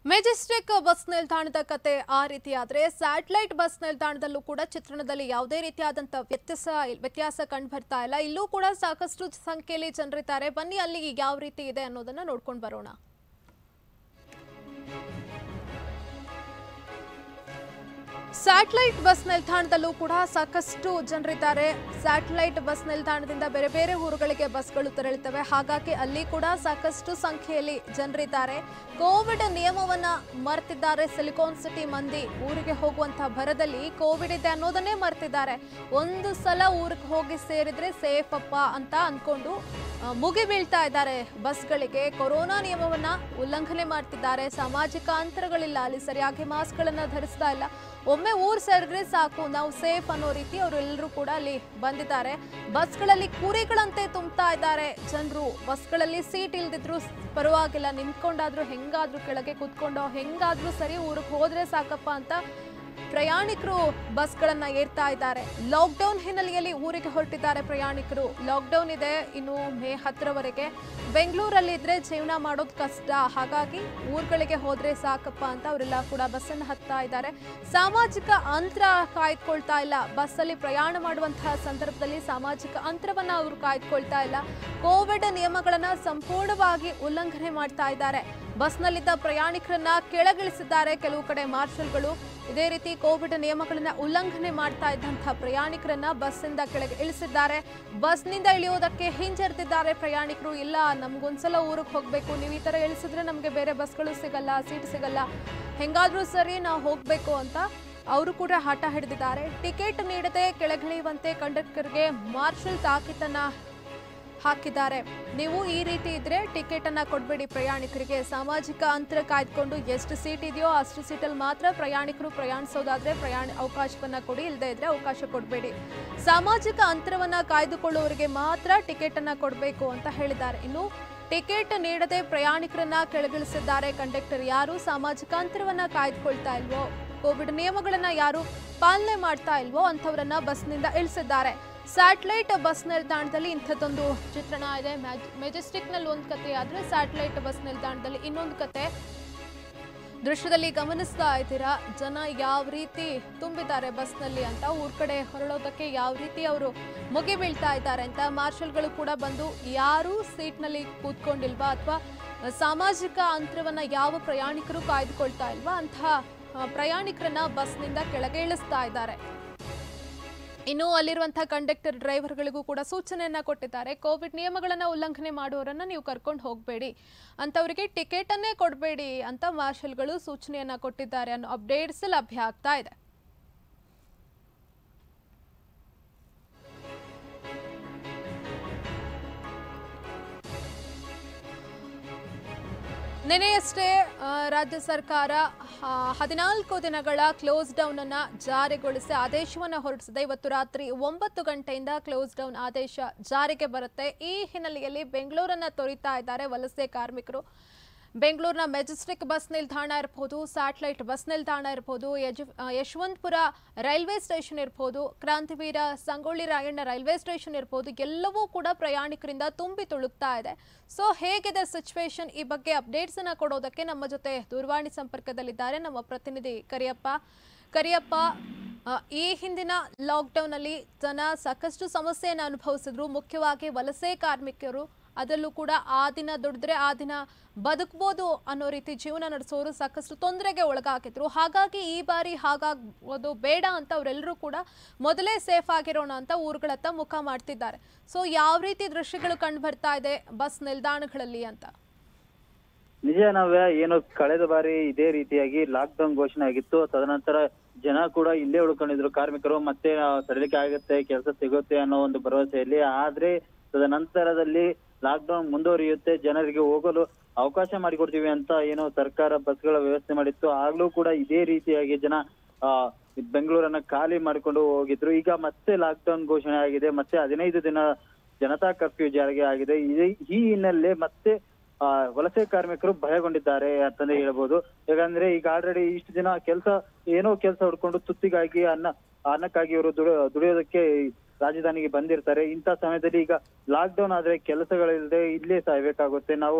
Majestic bus ನಿಲ್ದಾಣದ ಕತೆ ಆ ರೀತಿ ಆದ್ರೆ ಸ್ಯಾಟಲೈಟ್ ಬಸ್ ನಿಲ್ದಾಣದಲ್ಲೂ ಕೂಡ ಚಿತ್ರಣದಲ್ಲಿ ಯಾವುದೇ ರೀತಿಯಾದಂತ ವ್ಯತ್ಯಾಸ ವ್ಯತ್ಯಾಸ ಕಂಡು ಬರ್ತಾ ಇಲ್ಲ ಇಲ್ಲೂ ಕೂಡ ಸಾಕಷ್ಟು ಸಂಖ್ಯೆಯಲ್ಲಿ ಜನರಿದ್ದಾರೆ ಬನ್ನಿ ಅಲ್ಲಿ ಯಾವ ರೀತಿ ಇದೆ ಅನ್ನೋದನ್ನ ನೋಡ್ಕೊಂಡು ಬರೋಣ ಸ್ಯಾಟಲೈಟ್ ಬಸ್ ನಿಲ್ದಾಣದಲ್ಲೂ ಕೂಡ ಸಾಕಷ್ಟು ಜನರಿದ್ದಾರೆ ಸ್ಯಾಟಲೈಟ್ ಬಸ್ ನಿಲ್ದಾಣದಿಂದ ಬೇರೆ ಬೇರೆ ಊರುಗಳಿಗೆ ಬಸ್ಗಳು ತೆರಳುತ್ತವೆ ಹಾಗಾಗಿ ಅಲ್ಲಿ ಕೂಡ ಸಾಕಷ್ಟು ಸಂಖ್ಯೆಯಲ್ಲಿ ಜನರಿದ್ದಾರೆ ಕೋವಿಡ್ ನಿಯಮವನ್ನ ಮರ್ತಿದ್ದಾರೆ ಸಿಲಿಕಾನ್ ಸಿಟಿ ಮಂದಿ ಊರಿಗೆ ಹೋಗುವಂತಹ ಭರದಲ್ಲಿ ಕೋವಿಡ್ ಇದೆ ಅನ್ನೋದನ್ನೇ ಮರ್ತಿದ್ದಾರೆ ಒಂದು ಸಲ ಊರಿಗೆ ಹೋಗಿ ಸೇರಿದ್ರೆ ಸೇಫ್ ಅಪ್ಪ ಅಂತ ಅನ್ಕೊಂಡು ಆ, ಮುಗಿ ಬೀಳ್ತಾ ಇದ್ದಾರೆ ಬಸ್ಗಳಿಗೆ ಕೊರೋನಾ ನಿಯಮವನ್ನ ಉಲ್ಲಂಘನೆ ಮಾಡ್ತಿದ್ದಾರೆ ಸಾಮಾಜಿಕ ಅಂತರಗಳಿಲ್ಲ ಅಲ್ಲಿ ಸರಿಯಾಗಿ ಮಾಸ್ಕ್ಗಳನ್ನ ಧರಿಸ್ತಾ ಇಲ್ಲ ಒಮ್ಮೆ ಊರ್ ಸೇರಿದ್ರೆ ಸಾಕು ನಾವು ಸೇಫ್ ಅನ್ನೋ ರೀತಿ ಅವರೆಲ್ಲರೂ ಕೂಡ ಅಲ್ಲಿ ಬಂದಿದ್ದಾರೆ ಬಸ್ಗಳಲ್ಲಿ ಕುರಿಗಳಂತೆ ತುಂಬ್ತಾ ಇದ್ದಾರೆ ಜನರು ಬಸ್ಗಳಲ್ಲಿ ಸೀಟ್ ಇಲ್ದಿದ್ರು ಪರವಾಗಿಲ್ಲ ನಿಂತ್ಕೊಂಡಾದ್ರೂ ಹೆಂಗಾದ್ರೂ ಕೆಳಗೆ ಕೂತ್ಕೊಂಡೋ ಹೆಂಗಾದ್ರೂ ಸರಿ ಊರಿಗೆ ಹೋದ್ರೆ ಸಾಕಪ್ಪ ಅಂತ ಪ್ರಯಾಣಿಕರು ಬಸ್ಗಳನ್ನ ಏರ್ತಾ ಇದ್ದಾರೆ ಲಾಕ್ಡೌನ್ ಹಿನ್ನೆಲೆಯಲ್ಲಿ ಊರಿಗೆ ಹೊರಟಿದ್ದಾರೆ ಪ್ರಯಾಣಿಕರು ಲಾಕ್ಡೌನ್ ಇದೆ ಇನ್ನು ಮೇ ಹತ್ತರವರೆಗೆ ಬೆಂಗಳೂರಲ್ಲಿ ಇದ್ರೆ ಜೀವನ ಮಾಡೋದು ಕಷ್ಟ ಹಾಗಾಗಿ ಊರುಗಳಿಗೆ ಹೋದ್ರೆ ಸಾಕಪ್ಪ ಅಂತ ಅವರೆಲ್ಲ ಕೂಡ ಬಸ್ಸನ್ನು ಹತ್ತಾ ಇದ್ದಾರೆ ಸಾಮಾಜಿಕ ಅಂತರ ಕಾಯ್ದುಕೊಳ್ತಾ ಇಲ್ಲ ಬಸ್ಸಲ್ಲಿ ಪ್ರಯಾಣ ಮಾಡುವಂತಹ ಸಂದರ್ಭದಲ್ಲಿ ಸಾಮಾಜಿಕ ಅಂತರವನ್ನ ಅವರು ಕಾಯ್ದುಕೊಳ್ತಾ ಇಲ್ಲ ಕೋವಿಡ್ ನಿಯಮಗಳನ್ನ ಸಂಪೂರ್ಣವಾಗಿ ಉಲ್ಲಂಘನೆ ಮಾಡ್ತಾ ಇದ್ದಾರೆ ಬಸ್ನಲ್ಲಿದ್ದ ಪ್ರಯಾಣಿಕರನ್ನ ಕೆಳಗಿಳಿಸಿದ್ದಾರೆ ಕೆಲವು ಕಡೆ ಮಾರ್ಷಲ್ಗಳು ಇದೇ ರೀತಿ ಕೋವಿಡ್ ನಿಯಮಗಳನ್ನ ಉಲ್ಲಂಘನೆ ಮಾಡ್ತಾ ಇದ್ದಂತಹ ಪ್ರಯಾಣಿಕರನ್ನ ಬಸ್ಸಿಂದ ಕೆಳಗೆ ಇಳಿಸಿದ್ದಾರೆ ಬಸ್ನಿಂದ ಇಳಿಯೋದಕ್ಕೆ ಹಿಂಜರಿದಿದ್ದಾರೆ ಪ್ರಯಾಣಿಕರು ಇಲ್ಲ ನಮ್ಗೊಂದ್ಸಲ ಊರಿಗೆ ಹೋಗ್ಬೇಕು ನೀವು ಈ ತರ ಇಳಿಸಿದ್ರೆ ನಮ್ಗೆ ಬೇರೆ ಬಸ್ಗಳು ಸಿಗಲ್ಲ ಸೀಟ್ ಸಿಗಲ್ಲ ಹೆಂಗಾದ್ರೂ ಸರಿ ನಾವು ಹೋಗ್ಬೇಕು ಅಂತ ಅವರು ಕೂಡ ಹಠ ಹಿಡಿದಿದ್ದಾರೆ ಟಿಕೆಟ್ ನೀಡದೆ ಕೆಳಗಿಳಿಯುವಂತೆ ಕಂಡಕ್ಟರ್ಗೆ ಮಾರ್ಷಲ್ ತಾಕೀತನ್ನ ಹಾಕಿದ್ದಾರೆ ನೀವು ಈ ರೀತಿ ಇದ್ರೆ ಟಿಕೆಟ್ ಅನ್ನ ಕೊಡ್ಬೇಡಿ ಪ್ರಯಾಣಿಕರಿಗೆ ಸಾಮಾಜಿಕ ಅಂತರ ಕಾಯ್ದುಕೊಂಡು ಎಷ್ಟು ಸೀಟ್ ಇದೆಯೋ ಅಷ್ಟು ಸೀಟಲ್ಲಿ ಮಾತ್ರ ಪ್ರಯಾಣಿಕರು ಪ್ರಯಾಣಿಸೋದಾದ್ರೆ ಪ್ರಯಾಣ ಅವಕಾಶವನ್ನ ಕೊಡಿ ಇಲ್ಲದೆ ಇದ್ರೆ ಅವಕಾಶ ಕೊಡಬೇಡಿ ಸಾಮಾಜಿಕ ಅಂತರವನ್ನ ಕಾಯ್ದುಕೊಳ್ಳುವವರಿಗೆ ಮಾತ್ರ ಟಿಕೆಟ್ ಅನ್ನ ಕೊಡಬೇಕು ಅಂತ ಹೇಳಿದ್ದಾರೆ ಇನ್ನು ಟಿಕೆಟ್ ನೀಡದೆ ಪ್ರಯಾಣಿಕರನ್ನ ಕೆಳಗಿಳಿಸಿದ್ದಾರೆ ಕಂಡಕ್ಟರ್ ಯಾರು ಸಾಮಾಜಿಕ ಅಂತರವನ್ನ ಕಾಯ್ದುಕೊಳ್ತಾ ಇಲ್ವೋ ಕೋವಿಡ್ ನಿಯಮಗಳನ್ನ ಯಾರು ಪಾಲನೆ ಮಾಡ್ತಾ ಇಲ್ವೋ ಅಂಥವ್ರನ್ನ ಬಸ್ನಿಂದ ಇಳಿಸಿದ್ದಾರೆ ಸ್ಯಾಟಲೈಟ್ ಬಸ್ ನಿಲ್ದಾಣದಲ್ಲಿ ಇಂಥದ್ದೊಂದು ಚಿತ್ರಣ ಇದೆ ಮೆಜೆಸ್ಟಿಕ್ನಲ್ಲಿ ಒಂದು ಕತೆ ಆದ್ರೆ ಸ್ಯಾಟಲೈಟ್ ಬಸ್ ನಿಲ್ದಾಣದಲ್ಲಿ ಇನ್ನೊಂದು ಕತೆ ದೃಶ್ಯದಲ್ಲಿ ಗಮನಿಸ್ತಾ ಇದ್ದೀರಾ ಜನ ಯಾವ ರೀತಿ ತುಂಬಿದ್ದಾರೆ ಬಸ್ನಲ್ಲಿ ಅಂತ ಊರ್ ಕಡೆ ಹೊರಡೋದಕ್ಕೆ ಯಾವ ರೀತಿ ಅವರು ಮುಗಿ ಬೀಳ್ತಾ ಇದ್ದಾರೆ ಅಂತ ಮಾರ್ಷಲ್ಗಳು ಕೂಡ ಬಂದು ಯಾರೂ ಸೀಟ್ನಲ್ಲಿ ಕೂತ್ಕೊಂಡಿಲ್ವಾ ಅಥವಾ ಸಾಮಾಜಿಕ ಅಂತರವನ್ನ ಯಾವ ಪ್ರಯಾಣಿಕರು ಕಾಯ್ದುಕೊಳ್ತಾ ಇಲ್ವಾ ಅಂತಹ ಆ, ಪ್ರಯಾಣಿಕರನ್ನ ಬಸ್ನಿಂದ ಕೆಳಗೆ ಇಳಿಸ್ತಾ ಇದ್ದಾರೆ ಇನ್ನು ಅಲ್ಲಿರುವಂತಹ ಕಂಡಕ್ಟರ್ ಡ್ರೈವರ್ಗಳಿಗೂ ಕೂಡ ಸೂಚನೆಯನ್ನ ಕೊಟ್ಟಿದ್ದಾರೆ ಕೋವಿಡ್ ನಿಯಮಗಳನ್ನ ಉಲ್ಲಂಘನೆ ಮಾಡುವವರನ್ನ ನೀವು ಕರ್ಕೊಂಡು ಹೋಗಬೇಡಿ ಅಂತವರಿಗೆ ಟಿಕೆಟ್ ಅನ್ನೇ ಕೊಡಬೇಡಿ ಅಂತ ಮಾರ್ಷಲ್ಗಳು ಸೂಚನೆಯನ್ನ ಕೊಟ್ಟಿದ್ದಾರೆ ಅನ್ನೋ ಅಪ್ಡೇಟ್ಸ್ ಲಭ್ಯ ಆಗ್ತಾ ಇದೆ ನಿನ್ನೆಯಷ್ಟೇ ಆ, ರಾಜ್ಯ ಸರ್ಕಾರ ಆ, ಹದಿನಾಲ್ಕು ದಿನಗಳ ಕ್ಲೋಸ್ ಡೌನ್ ಅನ್ನ ಜಾರಿಗೊಳಿಸಿ ಆದೇಶವನ್ನು ಹೊರಡಿಸಿದೆ ಇವತ್ತು ರಾತ್ರಿ ಒಂಬತ್ತು ಗಂಟೆಯಿಂದ ಕ್ಲೋಸ್ ಡೌನ್ ಆದೇಶ ಜಾರಿಗೆ ಬರುತ್ತೆ ಈ ಹಿನ್ನೆಲೆಯಲ್ಲಿ ಬೆಂಗಳೂರನ್ನ ತೊರಿತಾ ಇದ್ದಾರೆ ವಲಸೆ ಕಾರ್ಮಿಕರು ಬೆಂಗಳೂರಿನ ಮೆಜೆಸ್ಟಿಕ್ ಬಸ್ ನಿಲ್ದಾಣ ಇರ್ಬೋದು ಸ್ಯಾಟಲೈಟ್ ಬಸ್ ನಿಲ್ದಾಣ ಇರ್ಬೋದು ಯಜ ಆ, ಯಶವಂತಪುರ ರೈಲ್ವೆ ಸ್ಟೇಷನ್ ಇರ್ಬೋದು ಕ್ರಾಂತಿವೀರ ಸಂಗೊಳ್ಳಿ ರಾಯಣ್ಣ ರೈಲ್ವೆ ಸ್ಟೇಷನ್ ಇರ್ಬೋದು ಎಲ್ಲವೂ ಕೂಡ ಪ್ರಯಾಣಿಕರಿಂದ ತುಂಬಿ ತುಳುಕ್ತಾ ಇದೆ ಸೊ ಹೇಗಿದೆ ಸಿಚುವೇಶನ್ ಈ ಬಗ್ಗೆ ಅಪ್ಡೇಟ್ಸ್ ಅನ್ನ ಕೊಡೋದಕ್ಕೆ ನಮ್ಮ ಜೊತೆ ದೂರವಾಣಿ ಸಂಪರ್ಕದಲ್ಲಿದ್ದಾರೆ ನಮ್ಮ ಪ್ರತಿನಿಧಿ ಕರಿಯಪ್ಪ ಕರಿಯಪ್ಪ ಆ, ಈ ಹಿಂದಿನ ಲಾಕ್ಡೌನ್ ಅಲ್ಲಿ ಜನ ಸಾಕಷ್ಟು ಸಮಸ್ಯೆಯನ್ನು ಅನುಭವಿಸಿದ್ರು ಮುಖ್ಯವಾಗಿ ವಲಸೆ ಕಾರ್ಮಿಕರು ಅದರಲ್ಲೂ ಕೂಡ ಆ ದಿನ ದುಡಿದ್ರೆ ಆ ದಿನ ಬದುಕ್ಬೋದು ಅನ್ನೋ ರೀತಿ ಜೀವನ ನಡೆಸೋರು ಸಾಕಷ್ಟು ತೊಂದರೆಗೆ ಒಳಗಾಗಿದ್ರು ಹಾಗಾಗಿ ಈ ಬಾರಿ ಹಾಗಾಗೋದು ಬೇಡ ಅಂತ ಅವರೆಲ್ಲರೂ ಕೂಡ ಮೊದಲೇ ಸೇಫ್ ಆಗಿರೋಣ ಅಂತ ಊರುಗಳತ್ತ ಮುಖ ಮಾಡ್ತಿದ್ದಾರೆ ಸೊ ಯಾವ ರೀತಿ ದೃಶ್ಯಗಳು ಕಂಡು ಬರ್ತಾ ಇದೆ ಬಸ್ ನಿಲ್ದಾಣಗಳಲ್ಲಿ ಅಂತ ನಿಜ ನಾವ್ಯ ಏನು ಕಳೆದ ಬಾರಿ ಇದೇ ರೀತಿಯಾಗಿ ಲಾಕ್ ಡೌನ್ ಘೋಷಣೆ ಆಗಿತ್ತು ತದನಂತರ ಜನ ಕೂಡ ಇಲ್ಲೇ ಉಳ್ಕೊಂಡಿದ್ರು ಕಾರ್ಮಿಕರು ಮತ್ತೆ ಆ, ಸಡಿಲಿಕೆ ಆಗುತ್ತೆ ಕೆಲಸ ಸಿಗುತ್ತೆ ಅನ್ನೋ ಒಂದು ಭರವಸೆಯಲ್ಲಿ ಆದ್ರೆ ತದನಂತರದಲ್ಲಿ ಲಾಕ್ ಡೌನ್ ಮುಂದುವರಿಯುತ್ತೆ ಜನರಿಗೆ ಹೋಗಲು ಅವಕಾಶ ಮಾಡಿಕೊಡ್ತೀವಿ ಅಂತ ಏನು ಸರ್ಕಾರ ಬಸ್ಗಳ ವ್ಯವಸ್ಥೆ ಮಾಡಿತ್ತು ಆಗ್ಲೂ ಕೂಡ ಇದೇ ರೀತಿಯಾಗಿ ಜನ ಆ ಬೆಂಗಳೂರನ್ನ ಖಾಲಿ ಮಾಡಿಕೊಂಡು ಹೋಗಿದ್ರು ಈಗ ಮತ್ತೆ ಲಾಕ್ ಡೌನ್ ಘೋಷಣೆ ಆಗಿದೆ ಮತ್ತೆ ಹದಿನೈದು ದಿನ ಜನತಾ ಕರ್ಫ್ಯೂ ಜಾರಿಗೆ ಆಗಿದೆ ಇದೇ ಈ ಹಿನ್ನೆಲೆ ಮತ್ತೆ ಆ ವಲಸೆ ಕಾರ್ಮಿಕರು ಭಯಗೊಂಡಿದ್ದಾರೆ ಅಂತಂದೇ ಹೇಳ್ಬೋದು ಯಾಕಂದ್ರೆ ಈಗ ಆಲ್ರೆಡಿ ಇಷ್ಟು ದಿನ ಕೆಲಸ ಏನೋ ಕೆಲಸ ಹುಡ್ಕೊಂಡು ತುತ್ತಿಗಾಗಿ ಅನ್ನ ಅನ್ನಕ್ಕಾಗಿ ಇವರು ದುಡ ದುಡಿಯೋದಕ್ಕೆ ರಾಜಧಾನಿಗೆ ಬಂದಿರ್ತಾರೆ ಇಂಥ ಸಮಯದಲ್ಲಿ ಈಗ ಲಾಕ್ ಡೌನ್ ಆದ್ರೆ ಕೆಲಸಗಳಿಲ್ಲದೆ ಇಲ್ಲೇ ಸಾಯ್ಬೇಕಾಗುತ್ತೆ ನಾವು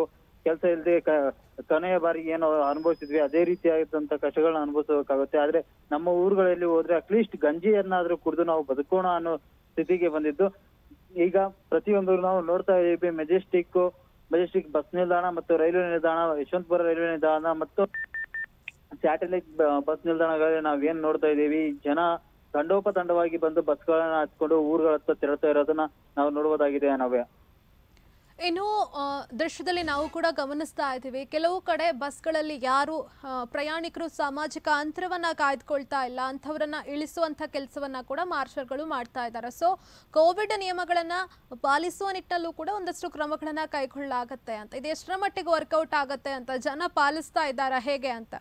ಕೆಲಸ ಇಲ್ಲದೆ ಕೊನೆಯ ಬಾರಿಗೆ ಏನು ಅನುಭವಿಸಿದ್ವಿ ಅದೇ ರೀತಿಯಾದಂತ ಕಷ್ಟಗಳನ್ನ ಅನುಭವಿಸಬೇಕಾಗುತ್ತೆ ಆದ್ರೆ ನಮ್ಮ ಊರುಗಳಲ್ಲಿ ಹೋದ್ರೆ ಅಟ್ಲೀಸ್ಟ್ ಗಂಜಿಯನ್ನಾದ್ರೂ ಕುಡಿದು ನಾವು ಬದುಕೋಣ ಅನ್ನೋ ಸ್ಥಿತಿಗೆ ಬಂದಿದ್ದು ಈಗ ಪ್ರತಿಯೊಂದು ನಾವು ನೋಡ್ತಾ ಇದ್ದೀವಿ ಮೆಜೆಸ್ಟಿಕ್ ಮೆಜೆಸ್ಟಿಕ್ ಬಸ್ ನಿಲ್ದಾಣ ಮತ್ತು ರೈಲ್ವೆ ನಿಲ್ದಾಣ ಯಶವಂತಪುರ ರೈಲ್ವೆ ನಿಲ್ದಾಣ ಮತ್ತು ಸ್ಯಾಟಲೈಟ್ ಬಸ್ ನಿಲ್ದಾಣಗಳಲ್ಲಿ ನಾವೇನ್ ನೋಡ್ತಾ ಇದೀವಿ ಜನ ತಂಡೋಪತಂಡವಾಗಿ ಬಂದು ಬಸ್ಗಳನ್ನ ಹತ್ಕೊಂಡು ಊರುಗಳತ್ತ ತೆರಳ್ತಾ ಇರೋದನ್ನ ನಾವು ನೋಡುವುದಾಗಿದೆ ನಾವೇ ಇನ್ನು ಆ, ದೃಶ್ಯದಲ್ಲಿ ನಾವು ಕೂಡ ಗಮನಿಸ್ತಾ ಇದ್ದೀವಿ ಕೆಲವು ಕಡೆ ಬಸ್ಗಳಲ್ಲಿ ಯಾರು ಆ, ಪ್ರಯಾಣಿಕರು ಸಾಮಾಜಿಕ ಅಂತರವನ್ನ ಕಾಯ್ದುಕೊಳ್ತಾ ಇಲ್ಲ ಅಂಥವರನ್ನ ಇಳಿಸುವಂಥ ಕೆಲಸವನ್ನ ಕೂಡ ಮಾರ್ಷಲ್ಗಳು ಮಾಡ್ತಾ ಇದ್ದಾರೆ ಸೊ ಕೋವಿಡ್ ನಿಯಮಗಳನ್ನ ಪಾಲಿಸುವ ನಿಟ್ಟಿನಲ್ಲೂ ಕೂಡ ಒಂದಷ್ಟು ಕ್ರಮಗಳನ್ನ ಕೈಗೊಳ್ಳಲಾಗತ್ತೆ ಅಂತ ಇದು ಎಷ್ಟರ ಮಟ್ಟಿಗೆ ವರ್ಕೌಟ್ ಆಗತ್ತೆ ಅಂತ ಜನ ಪಾಲಿಸ್ತಾ ಇದ್ದಾರಾ ಹೇಗೆ ಅಂತ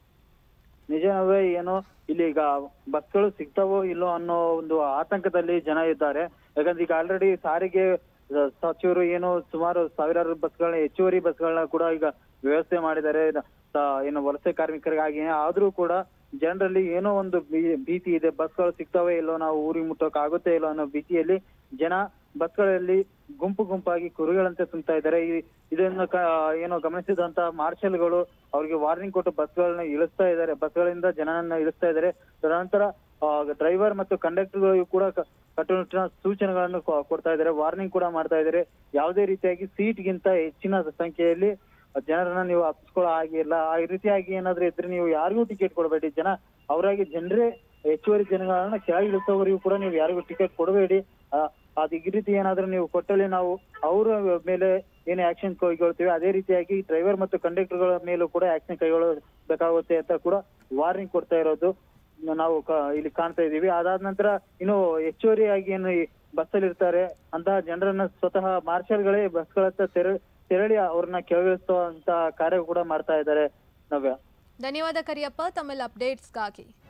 ನಿಜವೇ ಏನು ಇಲ್ಲಿ ಈಗ ಬಸ್ಗಳು ಸಿಗ್ತಾವೋ ಇಲ್ಲೋ ಅನ್ನೋ ಒಂದು ಆತಂಕದಲ್ಲಿ ಜನ ಇದ್ದಾರೆ ಯಾಕಂದ್ರೆ ಈಗ ಆಲ್ರೆಡಿ ಸಾರಿಗೆ ಆ, ಸಚಿವರು ಏನು ಸುಮಾರು ಸಾವಿರಾರು ಬಸ್ಗಳನ್ನ ಹೆಚ್ಚುವರಿ ಬಸ್ಗಳನ್ನ ಕೂಡ ಈಗ ವ್ಯವಸ್ಥೆ ಮಾಡಿದ್ದಾರೆ ಆ, ಏನು ವಲಸೆ ಕಾರ್ಮಿಕರಿಗಾಗಿ ಆದ್ರೂ ಕೂಡ ಜನರಲ್ಲಿ ಏನೋ ಒಂದು ಭೀ- ಭೀತಿ ಇದೆ ಬಸ್ಗಳು ಸಿಗ್ತಾವೋ ಇಲ್ಲೋ ನಾವು ಊರಿಗೆ ಮುಟ್ಟೋಕ್ ಆಗುತ್ತೆ ಇಲ್ಲೋ ಅನ್ನೋ ಭೀತಿಯಲ್ಲಿ ಜನ ಬಸ್ಗಳಲ್ಲಿ ಗುಂಪು ಗುಂಪಾಗಿ ಕುರಿಗಳಂತೆ ತುಂಬ್ತಾ ಇದ್ದಾರೆ ಈ ಇದನ್ನು ಕ- ಏನೋ ಗಮನಿಸಿದಂತ ಮಾರ್ಷಲ್ಗಳು ಅವ್ರಿಗೆ ವಾರ್ನಿಂಗ್ ಕೊಟ್ಟು ಬಸ್ಗಳನ್ನ ಇಳಿಸ್ತಾ ಇದ್ದಾರೆ ಬಸ್ಗಳಿಂದ ಜನರನ್ನ ಇಳಿಸ್ತಾ ಇದ್ದಾರೆ ತದನಂತರ ಡ್ರೈವರ್ ಮತ್ತು ಕಂಡಕ್ಟರ್ಗಳಿಗೂ ಕೂಡ ಕ- ಕಟ್ಟುನಿಟ್ಟಿನ ಸೂಚನೆಗಳನ್ನು ಕೊ- ಕೊಡ್ತಾ ಇದ್ದಾರೆ ವಾರ್ನಿಂಗ್ ಕೂಡ ಮಾಡ್ತಾ ಇದ್ದಾರೆ ಯಾವುದೇ ರೀತಿಯಾಗಿ ಸೀಟ್ ಗಿಂತ ಹೆಚ್ಚಿನ ಸಂಖ್ಯೆಯಲ್ಲಿ ಜನರನ್ನ ನೀವು ಹತ್ತಿಸ್ಕೊಳ್ಳೋ ಹಾಗೆ ಇಲ್ಲ ಆ ರೀತಿಯಾಗಿ ಏನಾದ್ರೂ ಇದ್ರೆ ನೀವು ಯಾರಿಗೂ ಟಿಕೆಟ್ ಕೊಡಬೇಡಿ ಜನ ಅವರಾಗಿ ಜನರೇ ಹೆಚ್ಚುವರಿ ಜನಗಳನ್ನ ಕೆಳಗಿಳಿಸೋವರೆಗೂ ಕೂಡ ನೀವು ಯಾರಿಗೂ ಟಿಕೆಟ್ ಕೊಡಬೇಡಿ ಆ, ಅದು ಈ ರೀತಿ ಏನಾದ್ರೂ ನೀವು ಕೊಟ್ಟಲ್ಲಿ ನಾವು ಅವರ ಮೇಲೆ ಏನು ಆಕ್ಷನ್ ಕೈಗೊಳ್ತೀವಿ ಅದೇ ರೀತಿಯಾಗಿ ಡ್ರೈವರ್ ಮತ್ತು ಕಂಡಕ್ಟರ್ಗಳ ಮೇಲೂ ಕೂಡ ಆಕ್ಷನ್ ಕೈಗೊಳ್ಳಬೇಕಾಗುತ್ತೆ ಅಂತ ಕೂಡ ವಾರ್ನಿಂಗ್ ಕೊಡ್ತಾ ಇರೋದು ನಾವು ಕ- ಇಲ್ಲಿ ಕಾಣ್ತಾ ಇದೀವಿ ಅದಾದ ನಂತರ ಇನ್ನು ಹೆಚ್ಚುವರಿಯಾಗಿ ಏನು ಈ ಬಸ್ಸಲ್ಲಿ ಇರ್ತಾರೆ ಅಂತಹ ಜನರನ್ನ ಸ್ವತಃ ಮಾರ್ಷಲ್ಗಳೇ ಬಸ್ಗಳತ್ತ ತೆರ ತೆರಳಿ ಅವ್ರನ್ನ ಕೆಳಗಿಳಿಸುವಂತ ಕಾರ್ಯ ಕೂಡ ಮಾಡ್ತಾ ಇದ್ದಾರೆ ನವ್ಯ ಧನ್ಯವಾದ ಕರಿಯಪ್ಪ ತಮ್ಮೆಲ್ಲ ಅಪ್ಡೇಟ್ಸ್ಗಾಗಿ